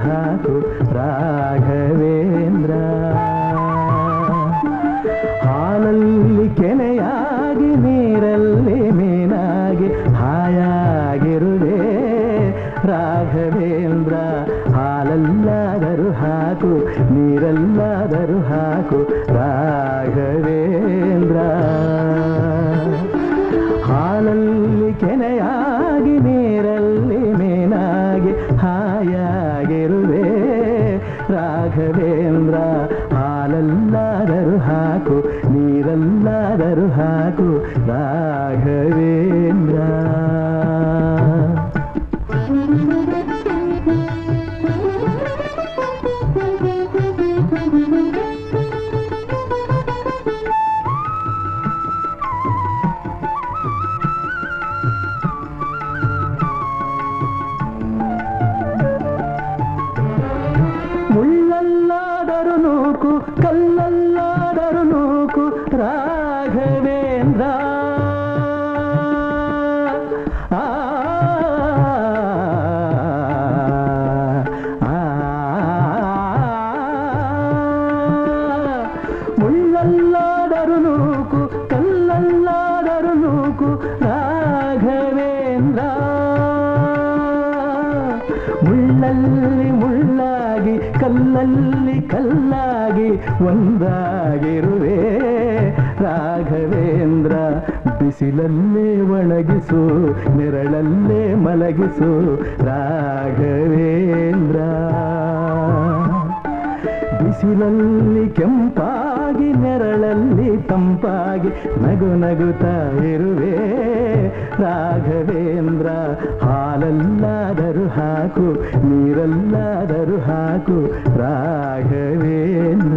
ಹಾಕು ರಾಘವೇಂದ್ರ ಹಾಲಲ್ಲಿ ಕೆನೆಯಾಗಿ ನೀರಲ್ಲಿ ಮೀನಾಗಿ ಹಾಯಾಗಿರುವೆ ರಾಘವೇಂದ್ರ ಹಾಲಲ್ಲಾದರೂ ಹಾಕು ನೀರಲ್ಲಾದರೂ ಹಾಕು ರಾಘವೇಂದ್ರ ಹಾಲಲ್ಲಿ ಕೆನೆಯಾಗಿ ನೀರಲ್ಲಿ ಮೀನಾಗಿ ಹಾಯಾಗಿರುವೆ ರಾಘವೇಂದ್ರ ಹಾಲಲ್ಲಾದರೂ ಹಾಕು ನೀರಲ್ಲಾದರೂ ಹಾಕು ರಾಘವೇಂದ್ರ ಮುಳ್ಳಲ್ಲಾದರೂ ನೂಕು ಕಲ್ಲಲ್ಲಾದರೂ ನೂಕು ರಾಘವೇಂದ್ರ ಆ, ಆ, ಮುಳ್ಳಲ್ಲಾದರೂ ನೂಕು ಕಲ್ಲಲ್ಲಾದರೂ ನೂಕು ರಾಘವೇಂದ್ರ ಮುಳ್ಳಲ್ಲಿ ಮುಳ್ಳಾಗಿ ಕಲ್ಲಲ್ಲಿ ಕಲ್ಲಾಗಿ ಒಂದಾಗಿರುವೆ ರಾಘವೇಂದ್ರ ಬಿಸಿಲಲ್ಲೇ ಒಣಗಿಸು ನೆರಳಲ್ಲೇ ಮಲಗಿಸು ರಾಘವೇಂದ್ರ ಬಿಸಿಲಲ್ಲಿ ಕೆಂಪಾಗಿ ನೆರಳಲ್ಲಿ ತಂಪಾಗಿ ನಗು ನಗುತ್ತಾ ಇರುವೆ ರಾಘವೇಂದ್ರ ಹಾಲಲ್ಲಾದರೂ ಹಾಕು ನೀರಲ್ಲಾದರೂ ಹಾಕು ರಾಘವೇಂದ್ರ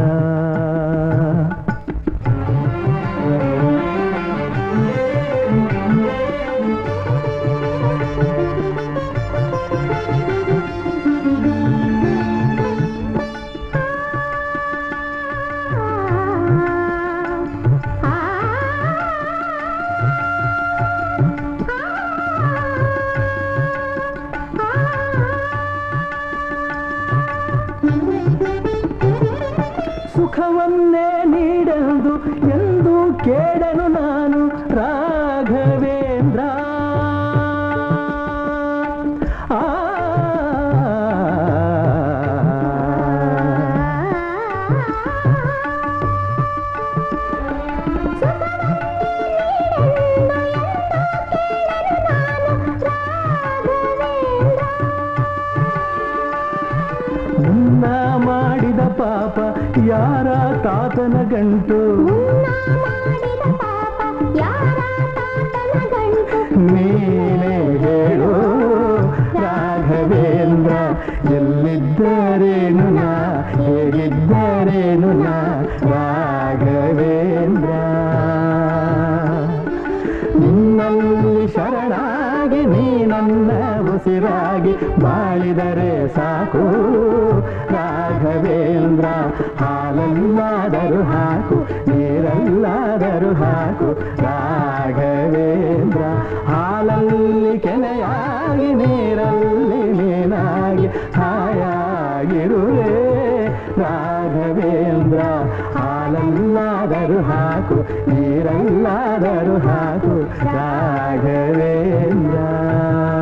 ಸುಖವನ್ನೇ ನೀಡಲು ಎಂದು ಕೇಳನು ನಾನು ರಾಘವೇಂದ್ರ ಆ ಮುನ್ನ ಮಾಡಿದ ಪಾಪ ಯಾರ ತಾತನ ಗಂಟು ನೀನೇ ಹೇಳು ರಾಘವೇಂದ್ರ ಎಲ್ಲಿದ್ದರೇನು ನಾ ಹೇಗಿದ್ದರೇನು ನಾ ರಾಘವೇಂದ್ರ ನಿನ್ನಲ್ಲಿ ಶರಣಾಗಿ ನೀ ನನ್ನ ಉಸಿರಾಗಿ ಬಾಳಿದರೆ ಸಾಕು ರಾಘವೇಂದ್ರ ಹಾಲಲ್ಲಾದರೂ ಹಾಕು ನೀರಲ್ಲಾದರೂ ಹಾಕು ರಾಘವೇಂದ್ರ ಹಾಲಲ್ಲಿ ಕೆನೆಯಾಗಿ ನೀರಲ್ಲಿ ನೀನಾಗಿ ಹಾಯಾಗಿರುವೆ ರಾಘವೇಂದ್ರ ಹಾಲಲ್ಲಾದರೂ ಹಾಕು ನೀರಲ್ಲಾದರೂ ಹಾಕು ರಾಘವೇಂದ್ರ